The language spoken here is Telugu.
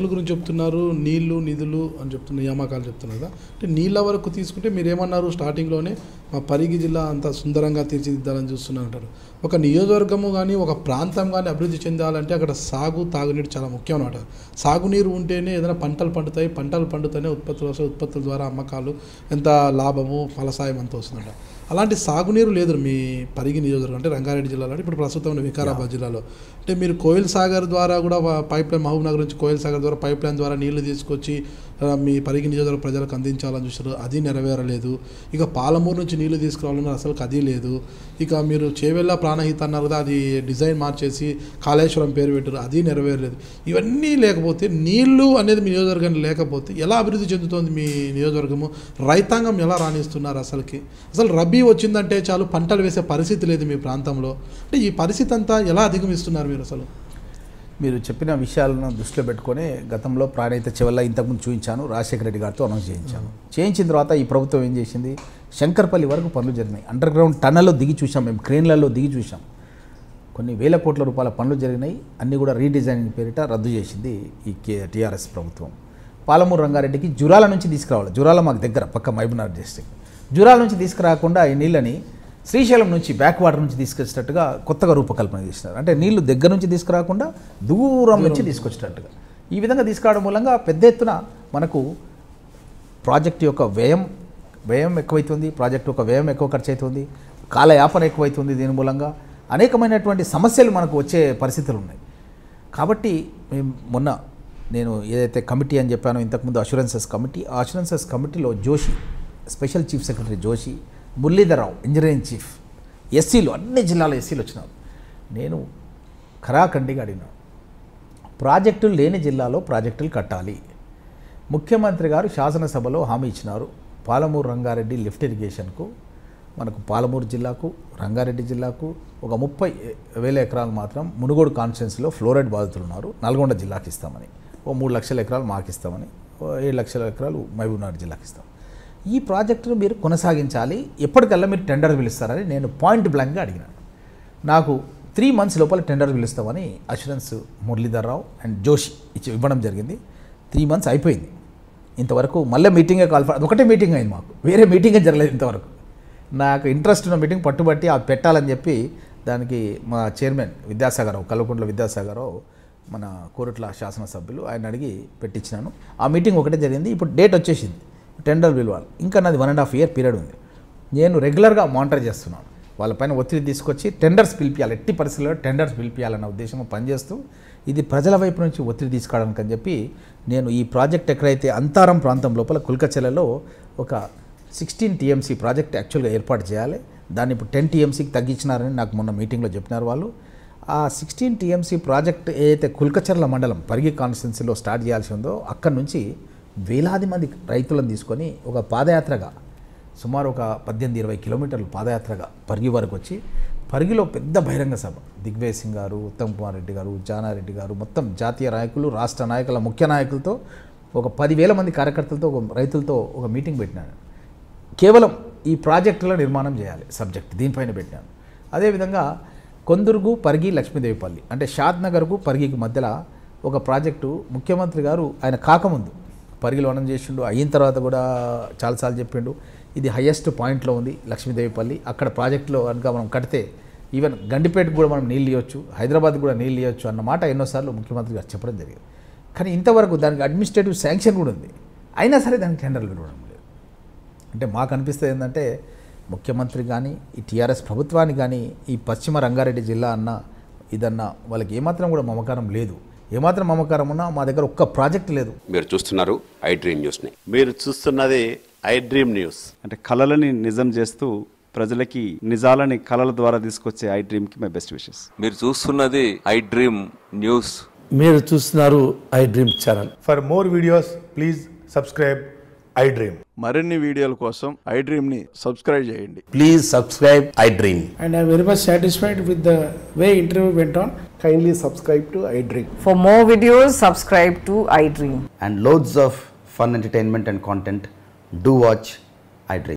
నిధుల గురించి చెప్తున్నారు నీళ్లు నిధులు అని చెప్తున్న నియామకాలు చెప్తున్నారు కదా అంటే నీళ్ళ వరకు తీసుకుంటే మీరు ఏమన్నారు స్టార్టింగ్లోనే మా పరిగి జిల్లా అంత సుందరంగా తీర్చిదిద్దాలని చూస్తున్నారు అంటారు ఒక నియోజకవర్గము కానీ ఒక ప్రాంతం కానీ అభివృద్ధి చెందాలంటే అక్కడ సాగు తాగునీరు చాలా ముఖ్యం అన్నమాట సాగునీరు ఉంటేనే ఏదైనా పంటలు పండుతాయి పంటలు పండుతూనే ఉత్పత్తులు వస్తాయి ఉత్పత్తుల ద్వారా అమ్మకాలు ఎంత లాభము ఫలసాయం అంత వస్తుందంట అలాంటి సాగునీరు లేదు మీ పరిగి నియోజకవర్గం అంటే రంగారెడ్డి జిల్లాలో ఇప్పుడు ప్రస్తుతం ఉన్న వికారాబాద్ జిల్లాలో అంటే మీరు కోయిల్ సాగర్ ద్వారా కూడా వా- పైప్ లైన్ మహబూబ్ నగర్ నుంచి కోయిల్ సాగర్ ద్వారా పైప్ లైన్ ద్వారా నీళ్లు తీసుకొచ్చి ఆ, మీ పరిగి నియోజకవర్గ ప్రజలకు అందించాలని చూసారు అది నెరవేరలేదు ఇక పాలమూరు నుంచి నీళ్లు తీసుకురావాలన్నా అసలు అది లేదు ఇక మీరు చేవెళ్ళ ప్రాణహిత అన్నారు కదా అది డిజైన్ మార్చేసి కాళేశ్వరం పేరు పెట్టారు అది నెరవేరలేదు ఇవన్నీ లేకపోతే నీళ్లు అనేది మీ నియోజకవర్గానికి లేకపోతే ఎలా అభివృద్ధి చెందుతోంది మీ నియోజకవర్గము రైతాంగం ఎలా రాణిస్తున్నారు అసలుకి అసలు రబీ వచ్చిందంటే చాలు పంటలు వేసే పరిస్థితి లేదు మీ ప్రాంతంలో అంటే ఈ పరిస్థితి అంతా ఎలా అధిగమిస్తున్నారు మీరు అసలు మీరు చెప్పిన విషయాలను దృష్టిలో పెట్టుకొని గతంలో ప్రాణహిత చివల్ల ఇంతకుముందు చూపించాను రాజశేఖర రెడ్డి గారితో అనౌన్స్ చేయించాను చేయించిన తర్వాత ఈ ప్రభుత్వం ఏం చేసింది శంకర్పల్లి వరకు పనులు జరిగినాయి అండర్ గ్రౌండ్ టన్నల్లో దిగి చూసాం మేము క్రేన్లలో దిగి చూసాం కొన్ని వేల కోట్ల రూపాయల పనులు జరిగినాయి అన్నీ కూడా రీడిజైనింగ్ పేరిట రద్దు చేసింది ఈ కే టీఆర్ఎస్ ప్రభుత్వం పాలమూరు రంగారెడ్డికి జురాల నుంచి తీసుకురావాలి జురాల మాకు దగ్గర పక్క మహబూబ్నగర్ డిస్ట్రిక్ట్ జురాల నుంచి తీసుకురాకుండా ఈ నీళ్ళని శ్రీశైలం నుంచి బ్యాక్ వాటర్ నుంచి తీసుకొచ్చేటట్టుగా కొత్తగా రూపకల్పన చేసినారు అంటే నీళ్లు దగ్గర నుంచి తీసుకురాకుండా దూరం నుంచి తీసుకొచ్చేటట్టుగా ఈ విధంగా తీసుకురావడం మూలంగా పెద్ద ఎత్తున మనకు ప్రాజెక్ట్ యొక్క వ్యయం వ్యయం ఎక్కువైతుంది ప్రాజెక్ట్ యొక్క వ్యయం ఎక్కువ ఖర్చు అవుతుంది కాలయాపన ఎక్కువైతుంది దీని మూలంగా అనేకమైనటువంటి సమస్యలు మనకు వచ్చే పరిస్థితులు ఉన్నాయి కాబట్టి మేము మొన్న నేను ఏదైతే కమిటీ అని చెప్పానో ఇంతకుముందు అష్యూరెన్సెస్ కమిటీ ఆ అష్యూరెన్సెస్ కమిటీలో Joshi special chief secretary Joshi Muralidhara Rao engineering chief ఎస్సీలు అన్ని జిల్లాల ఎస్సీలు వచ్చినారు నేను ఖరాఖండిగా అడిగినాను ప్రాజెక్టులు లేని జిల్లాలో ప్రాజెక్టులు కట్టాలి ముఖ్యమంత్రి గారు శాసనసభలో హామీ ఇచ్చినారు పాలమూరు రంగారెడ్డి లిఫ్ట్ ఇరిగేషన్కు మనకు పాలమూరు జిల్లాకు రంగారెడ్డి జిల్లాకు ఒక ముప్పై వేల ఎకరాలు మాత్రం మునుగోడు కాన్స్టిట్యున్సీలో ఫ్లోరైడ్ బాధితులు ఉన్నారు నల్గొండ జిల్లాకి ఇస్తామని ఓ మూడు లక్షల ఎకరాలు మాకు ఇస్తామని ఓ ఏడు లక్షల ఎకరాలు మహబూబ్నగర్ జిల్లాకి ఇస్తాం ఈ ప్రాజెక్టును మీరు కొనసాగించాలి ఎప్పటికల్లా మీరు టెండర్ పిలుస్తారని నేను పాయింట్ బ్లాంక్గా అడిగినాను నాకు త్రీ మంత్స్ లోపల టెండర్ పిలుస్తామని అష్యూరెన్స్ మురళీధర్రావు అండ్ జోషి ఇచ్చి ఇవ్వడం జరిగింది త్రీ మంత్స్ అయిపోయింది ఇంతవరకు మళ్ళీ మీటింగే కాల్ ఒకటే మీటింగ్ అయింది మాకు వేరే మీటింగే జరగలేదు ఇంతవరకు నాకు ఇంట్రెస్ట్ ఉన్న మీటింగ్ పట్టుబట్టి అది పెట్టాలని చెప్పి దానికి మా చైర్మన్ విద్యాసాగరరావు కల్వకుంట్ల విద్యాసాగరరావు మన కోరుట్ల శాసనసభ్యులు ఆయన అడిగి పెట్టించినాను ఆ మీటింగ్ ఒకటే జరిగింది ఇప్పుడు డేట్ వచ్చేసింది టెండర్ పిలవాలి ఇంకా నాది one and half year period ఉంది నేను రెగ్యులర్గా మానిటర్ చేస్తున్నాను వాళ్ళపైన ఒత్తిడి తీసుకొచ్చి టెండర్స్ పిలిపియాలి ఎట్టి పరిస్థితుల్లో టెండర్స్ పిలిపియాలన్న ఉద్దేశంగా పనిచేస్తూ ఇది ప్రజల వైపు నుంచి ఒత్తిడి తీసుకోవడానికి అని చెప్పి నేను ఈ ప్రాజెక్ట్ ఎక్కడైతే అంతారం ప్రాంతం లోపల కుల్కచెలలో ఒక సిక్స్టీన్ టీఎంసీ ప్రాజెక్ట్ యాక్చువల్గా ఏర్పాటు చేయాలి దాన్ని ఇప్పుడు టెన్ టీఎంసీకి తగ్గించినారని నాకు మొన్న మీటింగ్లో చెప్పినారు వాళ్ళు ఆ సిక్స్టీన్ టీఎంసీ ప్రాజెక్ట్ ఏదైతే కుల్కచర్ల మండలం పరిగి కాన్స్టిట్యున్సీలో స్టార్ట్ చేయాల్సి ఉందో అక్కడి నుంచి వేలాది మంది రైతులను తీసుకొని ఒక పాదయాత్రగా సుమారు ఒక పద్దెనిమిది ఇరవై కిలోమీటర్లు పాదయాత్రగా పరిగి వరకు వచ్చి పరిగిలో పెద్ద బహిరంగ సభ దిగ్విజయ్ సింగ్ గారు ఉత్తమ్ కుమార్ రెడ్డి గారు జానారెడ్డి గారు మొత్తం జాతీయ నాయకులు రాష్ట్ర నాయకుల ముఖ్య నాయకులతో ఒక పదివేల మంది కార్యకర్తలతో ఒక రైతులతో ఒక మీటింగ్ పెట్టినాను కేవలం ఈ ప్రాజెక్టుల నిర్మాణం చేయాలి సబ్జెక్ట్ దీనిపైన పెట్టాను అదేవిధంగా కొందుర్గు పరిగి లక్ష్మీదేవిపల్లి అంటే షాద్ నగర్కు పరిగికి మధ్యలో ఒక ప్రాజెక్టు ముఖ్యమంత్రి గారు ఆయన కాకముందు పరిగిలో వనం చేసిండు అయిన తర్వాత కూడా చాలాసార్లు చెప్పిండు ఇది హయ్యెస్ట్ పాయింట్లో ఉంది లక్ష్మీదేవిపల్లి అక్కడ ప్రాజెక్టులో కనుక మనం కడితే ఈవెన్ గండిపేటకు కూడా మనం నీళ్ళు ఇవ్వచ్చు హైదరాబాద్ కూడా నీళ్ళు ఇవ్వచ్చు అన్న మాట ఎన్నోసార్లు ముఖ్యమంత్రి గారు చెప్పడం జరిగింది కానీ ఇంతవరకు దానికి అడ్మినిస్ట్రేటివ్ శాంక్షన్ కూడా ఉంది అయినా సరే దానికి టెండర్లు ఇవ్వడం లేదు అంటే మాకు అనిపిస్తుంది ఏంటంటే ముఖ్యమంత్రి కానీ ఈ టీఆర్ఎస్ ప్రభుత్వానికి కానీ ఈ పశ్చిమ రంగారెడ్డి జిల్లా అన్న ఇదన్నా వాళ్ళకి ఏమాత్రం కూడా మమకారం లేదు ఏమాత్రం మమకారం ఉన్నా మా దగ్గర ఒక్క ప్రాజెక్ట్ లేదు మీరు చూస్తున్నారు ఐ డ్రీమ్ న్యూస్ని మీరు చూస్తున్నది ఐ డ్రీమ్ న్యూస్ అంటే కళలని నిజం చేస్తూ ప్రజలకి నిజాలని కళల ద్వారా తీసుకొచ్చే ఐ డ్రీమ్కి మై బెస్ట్ విషెస్ మీరు చూస్తున్నది ఐ డ్రీమ్ న్యూస్ మీరు చూస్తున్నారు iDream channel For more videos, please subscribe iDream. మరిన్ని వీడియోల కోసం ఐ డ్రీమ్ని సబ్స్క్రైబ్ చేయండి please subscribe iDream and I'm very much satisfied with the way interview went on. Kindly subscribe to iDream. For more videos, subscribe to iDream. and loads of fun entertainment and content, do watch iDream.